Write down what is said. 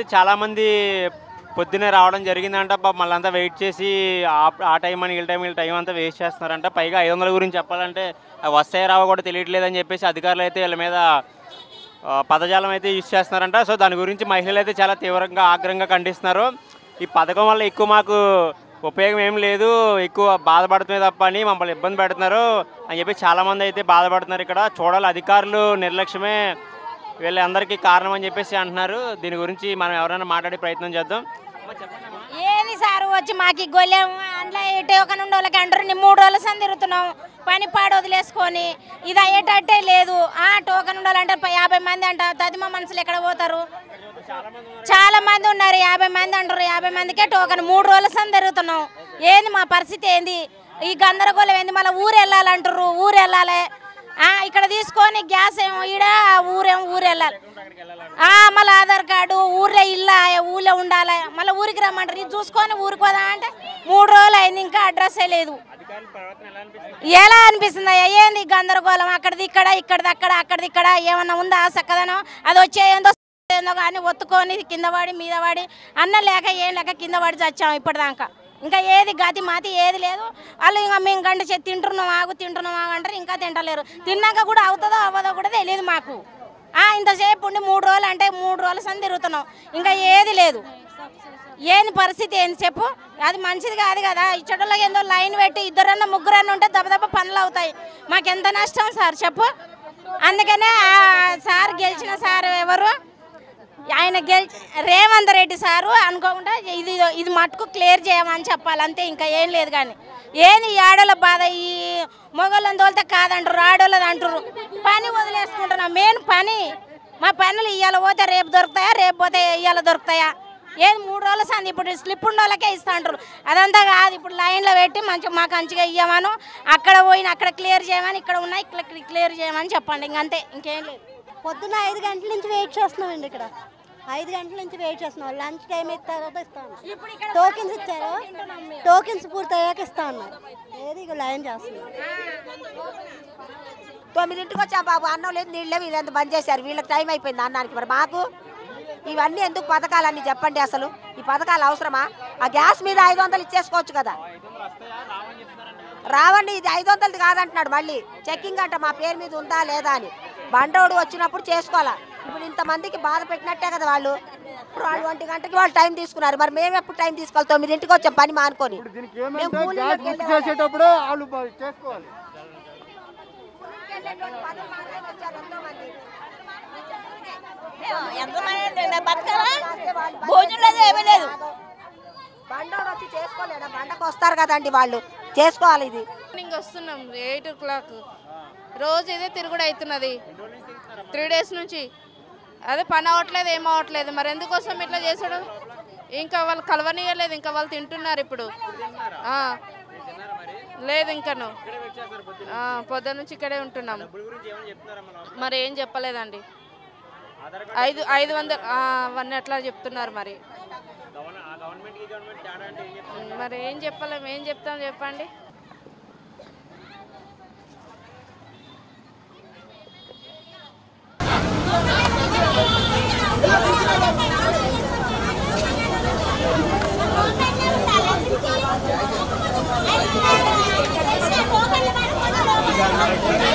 చాలామంది పొద్దున్నే రావడం జరిగిందంట పాపం మళ్ళంతా వెయిట్ చేసి ఆ- ఆ టైం అని ఈ టైం ఈ టైం అంతా వేస్ట్ చేస్తున్నారంట పైగా ఐదు వందల గురించి చెప్పాలంటే అవి వస్తాయో రావో కూడా తెలియట్లేదని చెప్పేసి అధికారులు అయితే వీళ్ళ మీద ఆ, పదజాలం అయితే యూజ్ చేస్తున్నారంట సో దాని గురించి మహిళలు అయితే చాలా తీవ్రంగా ఆగ్రహంగా ఖండిస్తున్నారు ఈ పథకం వల్ల ఎక్కువ మాకు ఉపయోగం ఏం లేదు ఎక్కువ బాధపడుతుంది తప్ప అని మమ్మల్ని ఇబ్బంది పెడుతున్నారు అని చెప్పి చాలామంది అయితే బాధపడుతున్నారు ఇక్కడ చూడాలి అధికారులు నిర్లక్ష్యమే వీళ్ళందరికీ కారణం అని చెప్పేసి అంటున్నారు దీని గురించి మనం ఎవరైనా మాట్లాడే ప్రయత్నం చేద్దాం అమ్మ, చెప్పండి అమ్మా. ఏంది సారు వచ్చి మాకు గొల్లెం అందులో ఇటు ఒక నుండి వాళ్ళకి అంటారు నీ మూడు రోజుల సంది తిరుగుతున్నాం పని పాడు వదిలేసుకొని ఇది అయ్యేటట్టే లేదు ఆ టోకన్ ఉండాలంటే ప- యాభై మంది అంట తదిమ మనుషులు ఎక్కడ పోతారు చాలా మంది ఉన్నారు యాభై మంది అంటారు యాభై మందికే టోకన్ మూడు రోజుల సంది తిరుగుతున్నాం ఏంది మా పరిస్థితి ఏంది ఈ గందరగోళం ఏంది మళ్ళీ ఊరు వెళ్ళాలంటారు ఊరు వెళ్ళాలి ఆ, ఇక్కడ తీసుకొని గ్యాస్ ఏమో ఈడ ఊరేమో ఊరు వెళ్ళాలి ఆ, మళ్ళీ ఆధార్ కార్డు ఊర్లో ఇల్లా ఊళ్ళో ఉండాలి మళ్ళీ ఊరికి రమ్మంటారు ఇది చూసుకొని ఊరికి పోదా అంటే మూడు రోజులు అయింది ఇంకా అడ్రస్సే లేదు అధికారుల ప్రవర్తన ఎలా అనిపిస్తుంది ఎలా అనిపిస్తుంది అయ్యా? ఏంది ఈ గందరగోళం అక్కడిది ఇక్కడ ఇక్కడిది అక్కడ అక్కడిది ఇక్కడ ఏమన్నా ఉందా చక్కదనం అది వచ్చే ఏందో ఏందో కానీ ఒత్తుకొని కింద పడి మీద పడి అన్న లేక ఏం లేక కింద పడి చచ్చాం ఇప్పటిదాకా ఇంకా ఏది గతి మాతి ఏది లేదు వాళ్ళు ఇంకా మేము గంట చేతి తింటున్నాం ఆగు తింటున్నాం ఆగు అంటారు ఇంకా తింటలేరు తిన్నాక కూడా అవుతుందో అవ్వదో కూడా తెలియదు మాకు ఆ, ఇంతసేపు ఉండి మూడు రోజులు అంటే మూడు రోజుల సంది తిరుగుతున్నాం ఇంకా ఏది లేదు ఏంది పరిస్థితి ఏంది చెప్పు అది మంచిది కాదు కదా ఇచ్చటోళ్ళకి ఏందో లైన్ పెట్టి ఇద్దరన్నా ముగ్గురన్నా ఉంటే దెబ్బ దెబ్బ పనులు అవుతాయి మాకు ఎంత నష్టం సార్ చెప్పు అందుకనే ఆ సార్ గెలిచిన సార్ ఎవరు ఆయన గెల్ రేవంత్ రెడ్డి సారు అనుకోకుండా ఇది ఇది మటుకు క్లియర్ చేయమని చెప్పాలి అంతే ఇంకా ఏం లేదు కానీ ఏంది ఈ ఆడోళ్ళ బాధ ఈ మొగోళ్ళని తోలితే కాదంటారు ఆడోళ్ళది అంటారు పని వదిలేసుకుంటున్నాం మెయిన్ పని మా పనులు ఇవాళ పోతే రేపు దొరుకుతాయా రేపు పోతే ఇవాళ దొరుకుతాయా ఏది మూడు రోజుల సంది ఇప్పుడు స్లిప్ ఉన్న వాళ్ళకే ఇస్తా అంటారు అదంతా కాదు ఇప్పుడు లైన్లో పెట్టి మంచిగా మాకు మంచిగా ఇవ్వమను అక్కడ పోయిన అక్కడ క్లియర్ చేయమని ఇక్కడ ఉన్నాయి ఇక్కడ క్లియర్ చేయమని చెప్పండి ఇంకంతే ఇంకేం లేదు పొద్దున్న ఐదు గంటల నుంచి వెయిట్ చేస్తున్నామండి ఇక్కడ ఐదు గంటల నుంచి వెయిట్ చేస్తున్నాం లంచ్ టైం అయిన తర్వాత ఇస్తాను టోకెన్స్ ఇచ్చారు టోకెన్స్ పూర్తయ్యాక ఇస్తా అన్నారు ఏది ఇక లైన్ చేస్తున్నాం తొమ్మిదింటికి వచ్చాం బాబు అన్నం లేదు నీళ్ళు లేవు వీళ్ళంతా బంద్ చేశారు వీళ్ళకి టైం అయిపోయింది అన్నానికి మరి మాకు ఇవన్నీ ఎందుకు పథకాలన్నీ చెప్పండి అసలు ఈ పథకాలు అవసరమా ఆ గ్యాస్ మీద ఐదు వందలు ఇచ్చేసుకోవచ్చు కదా రావండి ఇది ఐదు వందలది కాదంటున్నాడు మళ్ళీ చెక్కింగ్ అంట మా పేరు మీద ఉందా లేదా అని బండోడు వచ్చినప్పుడు చేసుకోవాలా ఇప్పుడు ఇంతమందికి బాధ పెట్టినట్టే కదా వాళ్ళు ఇప్పుడు వాళ్ళు ఒంటి గంటకి వాళ్ళు టైం తీసుకున్నారు మరి మేము ఎప్పుడు టైం తీసుకోవాలి తొమ్మిదింటికి వచ్చాం పని మానుకొని దీనికి మేము ఏమంటే కూలీలకు గ్యాస్ బుక్ వెళ్ళేవాళ్ళం. చేసేటప్పుడు వాళ్ళు బ- చేసుకోవాలి భోజనం ఏమీ లేదు బండోడు వచ్చి చేసుకోలేడా బండకు వస్తారు కదండి వాళ్ళు చేసుకోవాలి ఇది మార్నింగ్ వస్తున్నాం ఎయిట్ ఓ క్లాక్ రోజు ఇదే తిరుగుడు అవుతున్నది త్రీ డేస్ నుంచి అదే పని అవ్వట్లేదు ఏం అవ్వట్లేదు మరి ఎందుకోసం ఇట్లా చేసుడు ఇంకా వాళ్ళు కలవనీయలేదు ఇంకా వాళ్ళు తింటున్నారు ఇప్పుడు ఆ. లేదు ఇంకను ఆ, పొద్దున్న నుంచి ఇక్కడే ఉంటున్నాం మరి ఏం చెప్పలేదండి ఐదు ఐదు వందలు ఆ, అవన్నీ అట్లా చెప్తున్నారు మరి మరి ఏం చెప్పలేము ఏం చెప్తాం చెప్పండి Thank you.